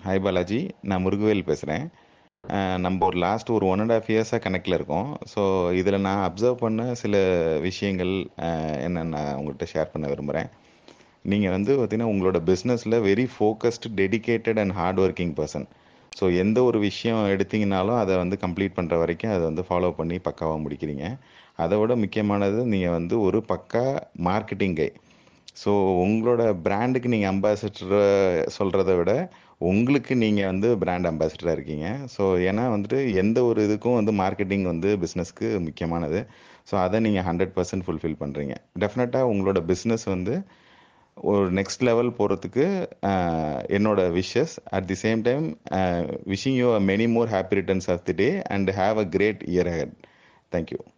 hi Balaji நான் முருகவேல் பேசுகிறேன் நம்ம ஒரு லாஸ்ட் ஒரு ஒன் அண்ட் ஆஃப் இயர்ஸாக கனெக்டில் இருக்கோம் ஸோ இதில் நான் அப்சர்வ் பண்ண சில விஷயங்கள் என்னென்ன உங்கள்கிட்ட ஷேர் பண்ண விரும்புகிறேன் நீங்கள் வந்து பார்த்தீங்கன்னா உங்களோட பிஸ்னஸில் very focused dedicated and hard working person so எந்த ஒரு விஷயம் எடுத்தீங்கனாலும் அதை வந்து கம்ப்ளீட் பண்ணுற வரைக்கும் அதை வந்து ஃபாலோ பண்ணி பக்காவாக முடிக்கிறீங்க அதை விட முக்கியமானது நீங்கள் வந்து ஒரு பக்கா மார்க்கெட்டிங் கை ஸோ உங்களோட பிராண்டுக்கு நீங்கள் அம்பாசிடர் சொல்கிறத விட உங்களுக்கு நீங்கள் வந்து பிராண்ட் அம்பாசிடராக இருக்கீங்க ஸோ ஏன்னா வந்துட்டு எந்த ஒரு இதுக்கும் வந்து மார்க்கெட்டிங் வந்து பிஸ்னஸ்க்கு முக்கியமானது ஸோ அதை நீங்கள் ஹண்ட்ரட் பர்சன்ட் ஃபுல்ஃபில் பண்ணுறீங்க டெஃபினட்டாக உங்களோட பிஸ்னஸ் வந்து ஒரு நெக்ஸ்ட் லெவல் போகிறதுக்கு என்னோட wishes at the same time wishing you many more happy returns of the day and have a great year ahead thank you